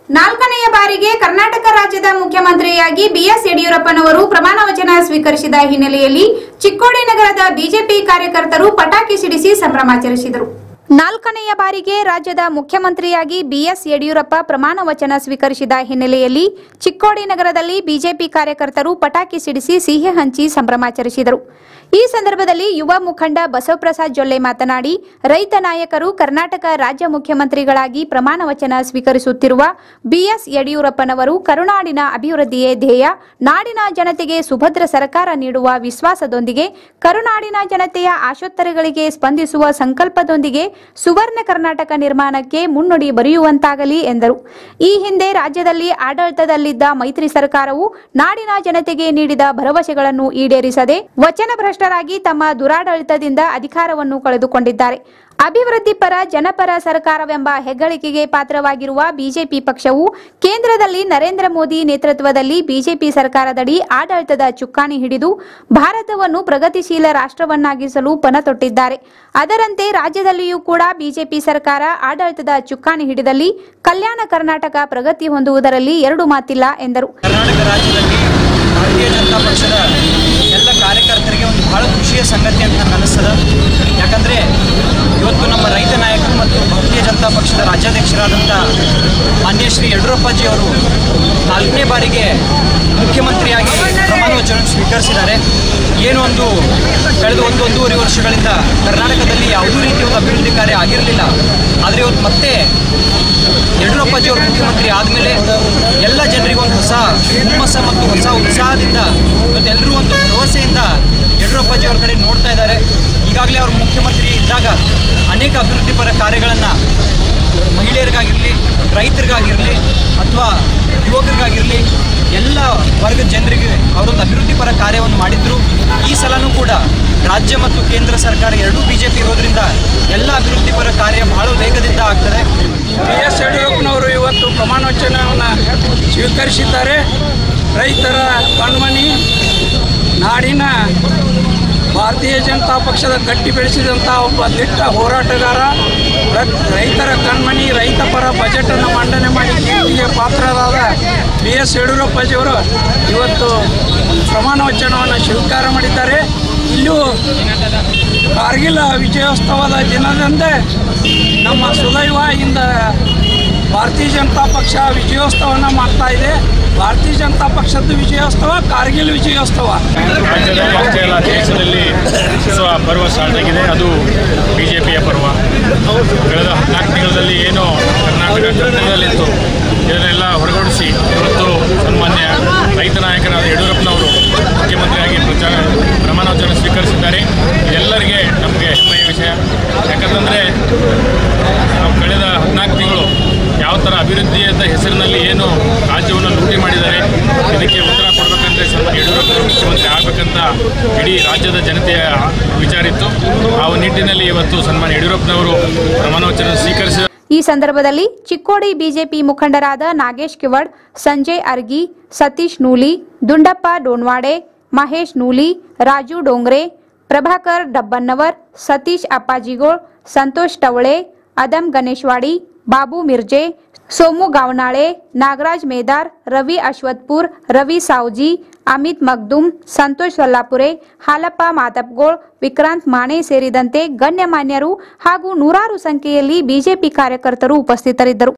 ನಾಲ್ಕನೆಯ ಬಾರಿಗೆ ಕರ್ನಾಟಕ ರಾಜ್ಯದ ಮುಖ್ಯಮಂತ್ರಿಯಾಗಿ ಬಿಎಸ್ ಯಡಿಯೂರಪ್ಪನವರು ಪ್ರಮಾಣ ವಚನ ಸ್ವೀಕರಿಸಿದ ಹಿನ್ನೆಲೆಯಲ್ಲಿ ಚಿಕ್ಕೋಡಿ ನಗರದ ಬಿಜೆಪಿ ಕಾರ್ಯಕರ್ತರು ಪಟಾಕಿ ಸಿಡಿಸಿ ಸಂಭ್ರಮಾಚರಿಸಿದರು ನಾಲ್ಕನೆಯ ಬಾರಿಗೆ ರಾಜ್ಯದ ಮುಖ್ಯಮಂತ್ರಿಯಾಗಿ ಬಿಎಸ್ ಯಡಿಯೂರಪ್ಪ ಪ್ರಮಾಣ ವಚನ ಸ್ವೀಕರಿಸಿದ ಹಿನ್ನೆಲೆಯಲ್ಲಿ ಚಿಕ್ಕೋಡಿ ನಗರದಲ್ಲಿ ಬಿಜೆಪಿ ಕಾರ್ಯಕರ್ತರು ಪಟಾಕಿ ಸಿಡಿಸಿ ಸಿಹಿ ಹಂಚಿ ಸಂಭ್ರಮಾಚರಿಸಿದರು ಈ ಸಂದರ್ಭದಲ್ಲಿ ಯುವ ಮುಖಂಡ ಬಸವಪ್ರಸಾದ್ ಜೊಲ್ಲೆ ಮಾತನಾಡಿ ರೈತ ನಾಯಕರು ಕರ್ನಾಟಕ ರಾಜ್ಯ ಮುಖ್ಯಮಂತ್ರಿಗಳಾಗಿ ಪ್ರಮಾಣ ವಚನ ಸ್ವೀಕರಿಸುತ್ತಿರುವ ಬಿಎಸ್ ಯಡಿಯೂರಪ್ಪನವರು ಕರುನಾಡಿನ ಅಭಿವೃದ್ಧಿಯೇ ಧ್ಯೇಯ ನಾಡಿನ ಜನತೆಗೆ ಸುಭದ್ರ ಸರ್ಕಾರ ನೀಡುವ ವಿಶ್ವಾಸದೊಂದಿಗೆ ಕರುನಾಡಿನ ಜನತೆಯ ಆಶೋತ್ತರಗಳಿಗೆ ಸ್ಪಂದಿಸುವ ಸಂಕಲ್ಪದೊಂದಿಗೆ ಸುವರ್ಣ ಕರ್ನಾಟಕ ನಿರ್ಮಾಣಕ್ಕೆ ಮುನ್ನುಡಿ ಬರೆಯುವಂತಾಗಲಿ ಎಂದರು ಈ ಹಿಂದೆ ರಾಜ್ಯದಲ್ಲಿ ಆಡಳಿತದಲ್ಲಿದ್ದ ಮೈತ್ರಿ ಸರ್ಕಾರವು ನಾಡಿನ ಜನತೆಗೆ ನೀಡಿದ ಭರವಸೆಗಳನ್ನು ಈಡೇರಿಸದೆ ವಚನಭ್ರಷ್ಟರಾಗಿ ತಮ್ಮ ದುರಾಡಳಿತದಿಂದ ಅಧಿಕಾರವನ್ನು ಕಳೆದುಕೊಂಡಿದ್ದಾರೆ ಅಭಿವೃದ್ಧಿ ಪರ ಜನಪರ ಸರ್ಕಾರವೆಂಬ ಹೆಗ್ಗಳಿಕೆಗೆ ಪಾತ್ರವಾಗಿರುವ ಬಿಜೆಪಿ ಪಕ್ಷವು ಕೇಂದ್ರದಲ್ಲಿ ನರೇಂದ್ರ ಮೋದಿ ನೇತೃತ್ವದಲ್ಲಿ ಬಿಜೆಪಿ ಸರ್ಕಾರದಡಿ ಆಡಳಿತದ ಚುಕ್ಕಾಣಿ ಹಿಡಿದು ಭಾರತವನ್ನು ಪ್ರಗತಿಶೀಲ ರಾಷ್ಟ್ರವನ್ನಾಗಿಸಲು ಪಣತೊಟ್ಟಿದ್ದಾರೆ ಅದರಂತೆ ರಾಜ್ಯದಲ್ಲಿಯೂ ಕೂಡ ಬಿಜೆಪಿ ಸರ್ಕಾರ ಆಡಳಿತದ ಚುಕ್ಕಾಣಿ ಹಿಡಿದಲ್ಲಿ ಕಲ್ಯಾಣ ಕರ್ನಾಟಕ ಪ್ರಗತಿ ಹೊಂದುವುದರಲ್ಲಿ ಎರಡು ಮಾತಿಲ್ಲ ಎಂದರು ಕರ್ನಾಟಕ ರಾಜ್ಯದಲ್ಲಿ ಭಾರತೀಯ ಜನತಾ ಪಕ್ಷದ ಎಲ್ಲ ಕಾರ್ಯಕರ್ತರಿಗೆ ಒಂದು ಬಹಳ ಖುಷಿಯ ಸಂಗತಿ ಅಂತ ನನಗೆ ಅನಿಸ್ತದ ಯಾಕಂದರೆ ಇವತ್ತು ನಮ್ಮ ರೈತ ನಾಯಕರು ಮತ್ತು ಭಾರತೀಯ ಜನತಾ ಪಕ್ಷದ ರಾಜ್ಯಾಧ್ಯಕ್ಷರಾದಂಥ ಮಾನ್ಯ ಶ್ರೀ ಯಡಿಯೂರಪ್ಪಾಜಿಯವರು ನಾಲ್ಕನೇ ಬಾರಿಗೆ ಮುಖ್ಯಮಂತ್ರಿಯಾಗಿ ಪ್ರಮಾಣ ವಚನ ಸ್ವೀಕರಿಸಿದ್ದಾರೆ ಏನು ಒಂದು ಕಳೆದ ಒಂದು ಒಂದೂವರೆ ವರ್ಷಗಳಿಂದ ಕರ್ನಾಟಕದಲ್ಲಿ ಯಾವುದೇ ರೀತಿಯ ಒಂದು ಅಭಿವೃದ್ಧಿ ಕಾರ್ಯ ಆಗಿರಲಿಲ್ಲ ಆದರೆ ಇವತ್ತು ಮತ್ತೆ ಯಡಿಯೂರಪ್ಪಾಜಿ ಅವರು ಮುಖ್ಯಮಂತ್ರಿ ಆದಮೇಲೆ ಎಲ್ಲ ಜನರಿಗೂ ಒಂದು ಹೊಸ ಹುಮ್ಮಸ್ಸ ಮತ್ತು ಹೊಸ ಉತ್ಸಾಹದಿಂದ ಇವತ್ತು ಎಲ್ಲರೂ ಒಂದು ಭರವಸೆಯಿಂದ ಯಡಿಯೂರಪ್ಪಾಜಿ ಅವ್ರ ಕಡೆ ನೋಡ್ತಾ ಇದ್ದಾರೆ ಈಗಾಗಲೇ ಅವರು ಮುಖ್ಯಮಂತ್ರಿ ಇದ್ದಾಗ ಅನೇಕ ಅಭಿವೃದ್ಧಿಪರ ಕಾರ್ಯಗಳನ್ನು ಮಹಿಳೆಯರಿಗಾಗಿರಲಿ ರೈತರಿಗಾಗಿರಲಿ ಅಥವಾ ಯುವಕರಿಗಾಗಿರಲಿ ಎಲ್ಲ ವರ್ಗದ ಜನರಿಗೆ ಅವರೊಂದು ಅಭಿವೃದ್ಧಿಪರ ಕಾರ್ಯವನ್ನು ಮಾಡಿದ್ರು ಈ ಸಲನೂ ಕೂಡ ರಾಜ್ಯ ಮತ್ತು ಕೇಂದ್ರ ಸರ್ಕಾರ ಎರಡೂ ಬಿ ಜೆ ಪಿ ಇರೋದ್ರಿಂದ ಎಲ್ಲ ಅಭಿವೃದ್ಧಿಪರ ಕಾರ್ಯ ಬಹಳ ವೇಗದಿಂದ ಆಗ್ತದೆ ಬಿ ಎಸ್ ಯಡಿಯೂರಪ್ಪನವರು ಇವತ್ತು ಪ್ರಮಾಣ ವಚನವನ್ನು ಸ್ವೀಕರಿಸಿದ್ದಾರೆ ರೈತರ ಕಣ್ಮಣಿ ನಾಡಿನ ಭಾರತೀಯ ಜನತಾ ಪಕ್ಷದ ಕಟ್ಟಿ ಬೆಳೆಸಿದಂಥ ಒಬ್ಬ ದಿಟ್ಟ ಹೋರಾಟಗಾರ ರ- ರೈತರ ಕಣ್ಮಣಿ ರೈತ ಪರ ಬಜೆಟನ್ನು ಮಂಡನೆ ಮಾಡಿ ಕೀರ್ತಿಗೆ ಪಾತ್ರರಾದ ಬಿ ಎಸ್ ಯಡಿಯೂರಪ್ಪಾಜಿಯವರು ಇವತ್ತು ಪ್ರಮಾಣ ವಚನವನ್ನು ಸ್ವೀಕಾರ ಮಾಡಿದ್ದಾರೆ ಇಲ್ಲೂ ಕಾರ್ಗಿಲ್ ವಿಜಯೋತ್ಸವದ ದಿನದಂದೇ ನಮ್ಮ ಸುದೈವ ಇಂದ ಭಾರತೀಯ ಜನತಾ ಪಕ್ಷ ವಿಜಯೋತ್ಸವವನ್ನು ಮಾಡ್ತಾ ಇದೆ ಭಾರತೀಯ ಜನತಾ ಪಕ್ಷದ ವಿಜಯೋತ್ಸವ ಕಾರ್ಗಿಲ್ ವಿಜಯೋತ್ಸವ ರಾಜ್ಯದ ಅಷ್ಟೇ ಅಲ್ಲ ದೇಶದಲ್ಲಿ ಸೊ ಆ ಪರ್ವ ಸ್ಟಾರ್ಟ್ ಆಗಿದೆ ಅದು ಬಿ ಜೆ ಪಿಯ ಪರ್ವ ಕಳೆದ ಹದಿನಾಲ್ಕು ತಿಂಗಳಲ್ಲಿ ಏನು ಕರ್ನಾಟಕ ಕರ್ತವ್ಯದಲ್ಲಿತ್ತು ಇದನ್ನೆಲ್ಲ ಹೊರಗೂಡಿಸಿ ಇವತ್ತು ಸನ್ಮಾನ್ಯ ರೈತ ನಾಯಕರಾದ ಯಡಿಯೂರಪ್ಪನವರು ಮುಖ್ಯಮಂತ್ರಿಯಾಗಿ ಪ್ರಚಾರ ಪ್ರಮಾಣವಚನ ಸ್ವೀಕರಿಸಿದ್ದಾರೆ ಇದೆಲ್ಲರಿಗೆ ನಮಗೆ ಹೆಮ್ಮೆಯ ವಿಷಯ ಯಾಕಂತಂದರೆ ನಾವು ಕಳೆದ ಹದಿನಾಲ್ಕು ತಿಂಗಳು ಯಾವ ಥರ ಅಭಿವೃದ್ಧಿಯದ ಹೆಸರಿನಲ್ಲಿ ಏನು ರಾಜ್ಯವನ್ನು ಲೂಟಿ ಮಾಡಿದ್ದಾರೆ ಇದಕ್ಕೆ ಉತ್ತರ ಕೊಡಬೇಕಂದ್ರೆ ಸನ್ಮಾನ್ಯ ಯಡಿಯೂರಪ್ಪನವರು ಮುಖ್ಯಮಂತ್ರಿ ಆಗಬೇಕಂತ ಇಡೀ ರಾಜ್ಯದ ಜನತೆಯ ವಿಚಾರ ಇತ್ತು ಆ ನಿಟ್ಟಿನಲ್ಲಿ ಇವತ್ತು ಸನ್ಮಾನ್ಯ ಯಡಿಯೂರಪ್ಪನವರು ಪ್ರಮಾಣವಚನ ಸ್ವೀಕರಿಸಿದ ಈ ಸಂದರ್ಭದಲ್ಲಿ ಚಿಕ್ಕೋಡಿ ಬಿಜೆಪಿ ಮುಖಂಡರಾದ ನಾಗೇಶ್ ಕಿವಡ್ ಸಂಜಯ್ ಅರ್ಗಿ ಸತೀಶ್ ನೂಲಿ ದುಂಡಪ್ಪ ಡೋನ್ವಾಡೆ ಮಹೇಶ್ ನೂಲಿ ರಾಜು ಡೋಂಗ್ರೆ ಪ್ರಭಾಕರ್ ಡಬ್ಬನ್ನವರ್ ಸತೀಶ್ ಅಪ್ಪಾಜಿಗೋಳ್ ಸಂತೋಷ್ ಟವಳೆ ಅದಂ ಗಣೇಶ್ವಾಡಿ ಬಾಬು ಮಿರ್ಜೆ ಸೋಮು ಗಾವನಾಳೆ ನಾಗರಾಜ್ ಮೇದಾರ್ ರವಿ ಅಶ್ವತ್ಪುರ್ ರವಿ ಸಾವ್ಜಿ ಅಮಿತ್ ಮಗ್ದುಮ್ ಸಂತೋಷ್ ಸೊಲ್ಲಾಪುರೆ ಹಾಲಪ್ಪ ಮಾತಪ್ಗೋಳ್ ವಿಕ್ರಾಂತ್ ಮಾಣೆ ಸೇರಿದಂತೆ ಗಣ್ಯಮಾನ್ಯರು ಹಾಗೂ ನೂರಾರು ಸಂಖ್ಯೆಯಲ್ಲಿ ಬಿಜೆಪಿ ಕಾರ್ಯಕರ್ತರು ಉಪಸ್ಥಿತರಿದ್ದರು